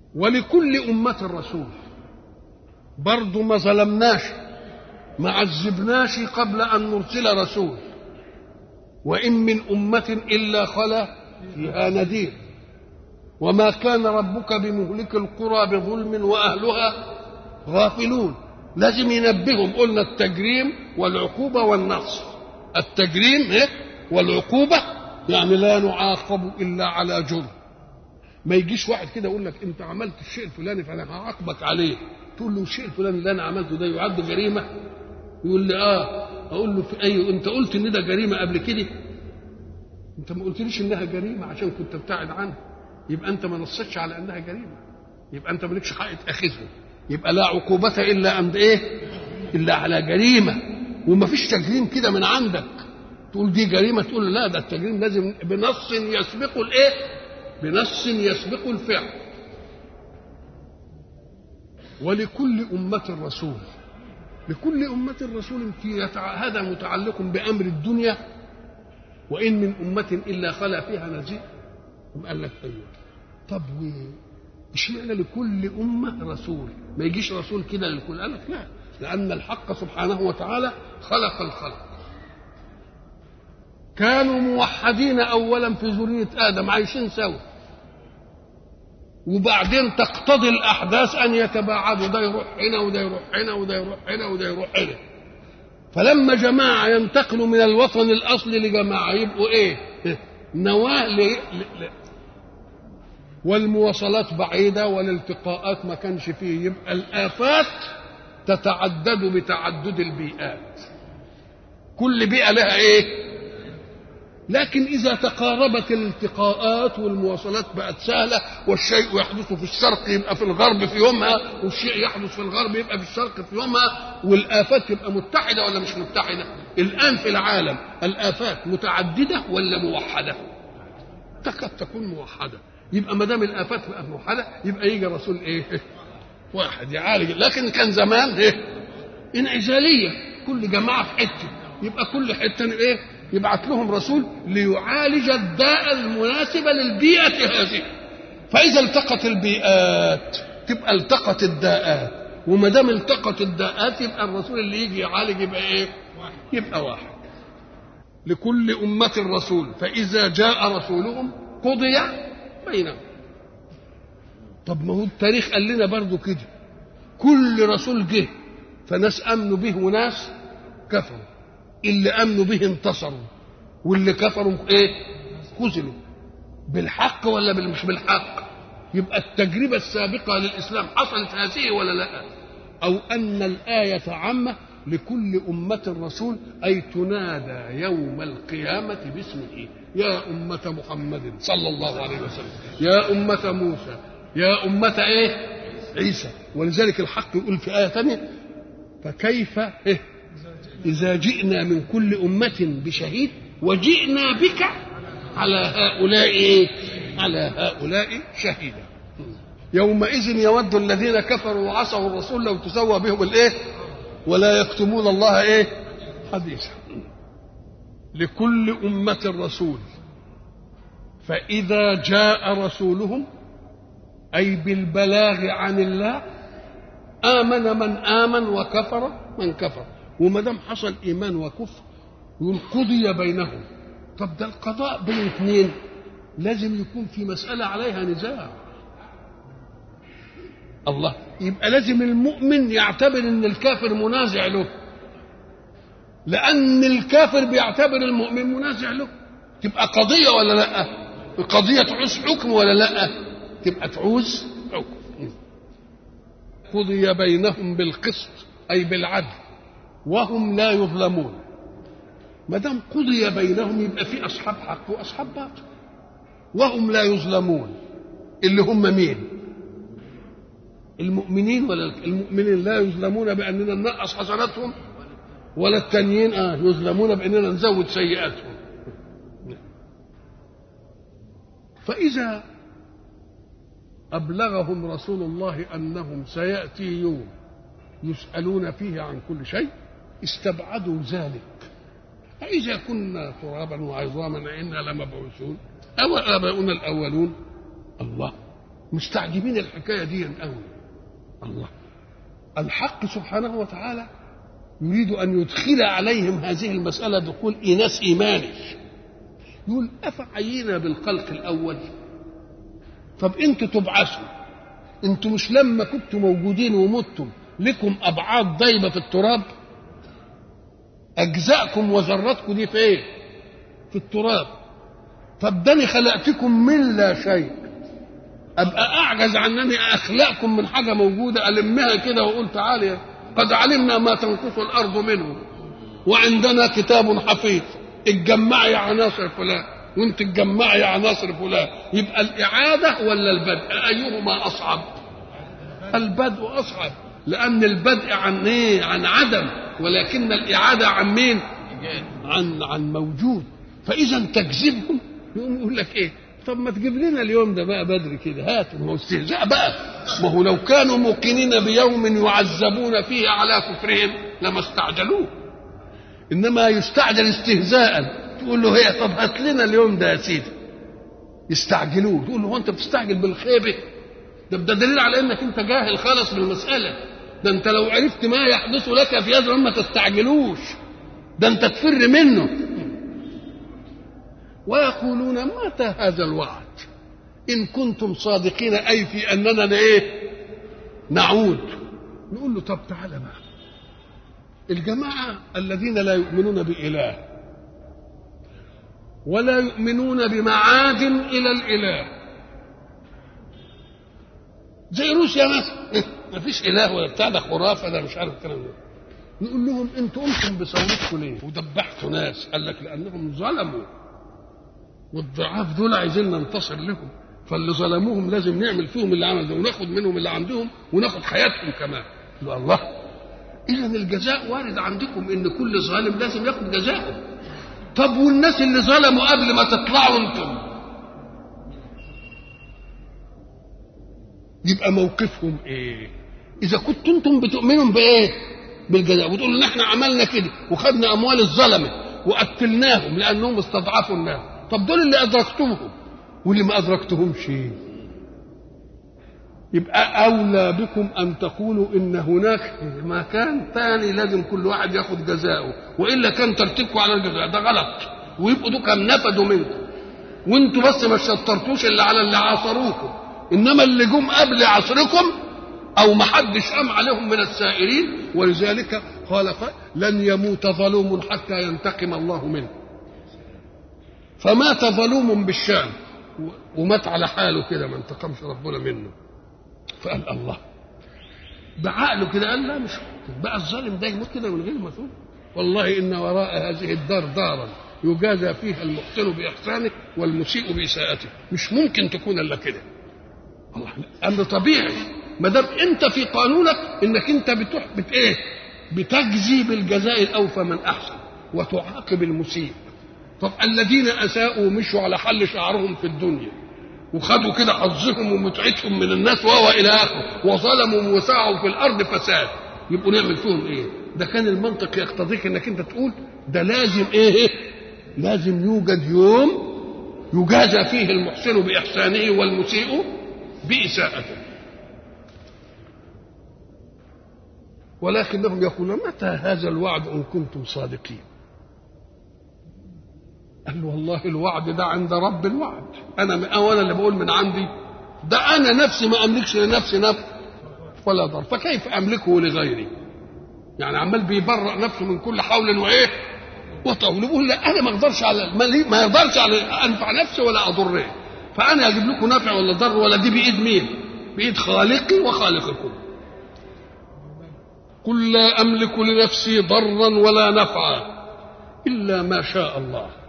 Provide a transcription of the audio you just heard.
ولكل أمة رسول برضه ما ظلمناش ما عذبناش قبل أن نرسل رسول وإن من أمة إلا خلا فيها نذير وما كان ربك بمهلك القرى بظلم وأهلها غافلون لازم ينبههم قلنا التجريم والعقوبة والنصر التجريم إيه؟ والعقوبة يعني لا نعاقب إلا على جرم ما يجيش واحد كده يقول لك انت عملت الشيء الفلاني فانا هعاقبك عليه تقول له الشيء الفلاني اللي انا عملته ده يعد جريمه يقول لي اه اقول له في ايوه انت قلت ان ده جريمه قبل كده انت ما قلتليش انها جريمه عشان كنت ابتعد عنها يبقى انت ما نصتش على انها جريمه يبقى انت مالكش حق تاخذه يبقى لا عقوبة إلا عند إيه؟ إلا على جريمة وما فيش تجريم كده من عندك تقول دي جريمة تقول لا ده التجريم لازم بنص يسبق الإيه؟ بنص يسبق الفعل ولكل أمة رسول لكل أمة رسول في يتع... هذا متعلق بأمر الدنيا وإن من أمة إلا خلا فيها نذير قال لك أيوه طب و اشمعنى لكل أمة رسول ما يجيش رسول كده للكل قال لك لا لأن الحق سبحانه وتعالى خلق الخلق كانوا موحدين أولا في ذرية آدم عايشين سوا وبعدين تقتضي الأحداث أن يتباعدوا ده يروح هنا وده يروح هنا وده يروح هنا وده يروح هنا فلما جماعة ينتقلوا من الوطن الأصلي لجماعة يبقوا إيه؟ نواة ل... ل... والمواصلات بعيدة والالتقاءات ما كانش فيه يبقى الآفات تتعدد بتعدد البيئات كل بيئة لها إيه لكن إذا تقاربت الالتقاءات والمواصلات بقت سهلة والشيء يحدث في الشرق يبقى في الغرب في يومها والشيء يحدث في الغرب يبقى في الشرق في يومها والآفات تبقى متحدة ولا مش متحدة الآن في العالم الآفات متعددة ولا موحدة تكاد تكون موحدة يبقى ما دام الآفات بقت موحدة يبقى يجي رسول إيه واحد يعالج لكن كان زمان إيه انعزالية كل جماعة في حتة يبقى كل حتة إيه يبعث لهم رسول ليعالج الداء المناسبة للبيئة هذه فإذا التقت البيئات تبقى التقت الداءات وما دام التقت الداءات يبقى الرسول اللي يجي يعالج يبقى ايه؟ يبقى واحد لكل أمة رسول فإذا جاء رسولهم قضي بينهم طب ما هو التاريخ قال لنا برضو كده كل رسول جه فناس امنوا به وناس كفروا اللي امنوا به انتصروا واللي كفروا ايه خذلوا بالحق ولا مش بالحق يبقى التجربه السابقه للاسلام حصلت هذه ولا لا او ان الايه عامه لكل أمة رسول أي تنادى يوم القيامة باسمه يا أمة محمد صلى الله عليه وسلم يا أمة موسى يا أمة إيه عيسى ولذلك الحق يقول في آية ثانية فكيف إيه إذا جئنا من كل أمة بشهيد وجئنا بك على هؤلاء إيه على هؤلاء شهيدا يومئذ يود الذين كفروا وعصوا الرسول لو تسوى بهم الايه ولا يكتمون الله ايه حديثا لكل أمة رسول فإذا جاء رسولهم أي بالبلاغ عن الله آمن من آمن وكفر من كفر وما دام حصل إيمان وكفر يقول قضي بينهم طب ده القضاء بين اثنين لازم يكون في مسألة عليها نزاع الله يبقى لازم المؤمن يعتبر ان الكافر منازع له لان الكافر بيعتبر المؤمن منازع له تبقى قضيه ولا لا قضيه تعوز حكم ولا لا تبقى تعوز حكم قضي بينهم بالقسط اي بالعدل وهم لا يظلمون ما دام قضي بينهم يبقى في اصحاب حق واصحاب باطل وهم لا يظلمون اللي هم مين المؤمنين ولا المؤمنين لا يظلمون باننا ننقص حسناتهم ولا التانيين اه يظلمون باننا نزود سيئاتهم فاذا ابلغهم رسول الله انهم سياتي يوم يسالون فيه عن كل شيء استبعدوا ذلك أإذا كنا ترابا وعظاما إنا لمبعوثون أو آباؤنا الأولون الله مستعجبين الحكايه دي قوي الله الحق سبحانه وتعالى يريد ان يدخل عليهم هذه المساله دخول ايناس ايماني يقول افعينا بالخلق الاول طب انتوا تبعثوا انتوا مش لما كنتوا موجودين ومتم لكم ابعاد ضيبه في التراب اجزاءكم وذراتكم دي في ايه في التراب طب ده خلقتكم من لا شيء ابقى اعجز عن انني اخلقكم من حاجه موجوده المها كده واقول تعالى قد علمنا ما تنقص الارض منه وعندنا كتاب حفيظ اتجمعي عناصر فلان وانت تجمعي عناصر فلان يبقى الاعاده ولا البدء ايهما اصعب البدء اصعب لان البدء عن ايه عن عدم ولكن الاعاده عن مين عن عن موجود فاذا تكذبهم يقوم يقول لك ايه طب ما تجيب لنا اليوم ده بقى بدري كده هات ما هو استهزاء بقى ما هو لو كانوا موقنين بيوم يعذبون فيه على كفرهم لما استعجلوه انما يستعجل استهزاء تقول له هي طب هات لنا اليوم ده يا سيدي يستعجلوه تقول له هو انت بتستعجل بالخيبه ده ده دليل على انك انت جاهل خالص بالمساله ده انت لو عرفت ما يحدث لك في هذا ما تستعجلوش ده انت تفر منه ويقولون متى هذا الوعد إن كنتم صادقين أي في أننا إيه نعود نقول له طب تعالى بقى الجماعة الذين لا يؤمنون بإله ولا يؤمنون بمعاد إلى الإله زي روسيا مثلا ما فيش إله ولا بتاع ده خرافة ده مش عارف الكلام ده نقول لهم انتوا قمتم بثورتكم ليه ودبحتوا ناس قال لك لأنهم ظلموا والضعاف دول عايزين ننتصر لهم فاللي ظلموهم لازم نعمل فيهم اللي عمل ده وناخد منهم اللي عندهم وناخد حياتهم كمان له الله اذا الجزاء وارد عندكم ان كل ظالم لازم ياخد جزاءه طب والناس اللي ظلموا قبل ما تطلعوا انتم يبقى موقفهم ايه اذا كنتم انتم بتؤمنوا بايه بالجزاء وتقولوا ان احنا عملنا كده وخدنا اموال الظلمه وقتلناهم لانهم استضعفوا الناس طب دول اللي ادركتوهم واللي ما ادركتهمش يبقى اولى بكم ان تقولوا ان هناك مكان ثاني لازم كل واحد ياخد جزاؤه والا كان ترتيبكم على الجزاء ده غلط ويبقوا دول كم نفدوا منكم وانتوا بس ما شطرتوش اللي على اللي عاصروكم انما اللي جم قبل عصركم او ما حدش قام عليهم من السائرين ولذلك قال لن يموت ظلوم حتى ينتقم الله منه فمات ظلوم بالشام ومات على حاله كده ما انتقمش ربنا منه فقال الله بعقله كده قال لا مش ممكن بقى الظالم ده يموت كده من غير ما تقول والله ان وراء هذه الدار دارا يجازى فيها المحسن باحسانه والمسيء باساءته مش ممكن تكون الا كده الله امر طبيعي ما دام انت في قانونك انك انت بتح بت ايه بتجزي بالجزاء الاوفى من احسن وتعاقب المسيء طب الذين اساءوا مشوا على حل شعرهم في الدنيا وخدوا كده حظهم ومتعتهم من الناس وهو الى اخره وظلموا وسعوا في الارض فساد يبقوا نعمل فيهم ايه؟ ده كان المنطق يقتضيك انك انت تقول ده لازم ايه؟ لازم يوجد يوم يجازى فيه المحسن باحسانه والمسيء باساءته. ولكنهم يقولون متى هذا الوعد ان كنتم صادقين؟ قال له والله الوعد ده عند رب الوعد انا اولا اللي بقول من عندي ده انا نفسي ما املكش لنفسي نفع ولا ضر فكيف املكه لغيري يعني عمال بيبرأ نفسه من كل حول وايه وطول بيقول لا انا ما اقدرش على ما يقدرش على انفع نفسي ولا اضره فانا اجيب لكم نفع ولا ضر ولا دي بايد مين بايد خالقي وخالقكم قل لا املك لنفسي ضرا ولا نفعا الا ما شاء الله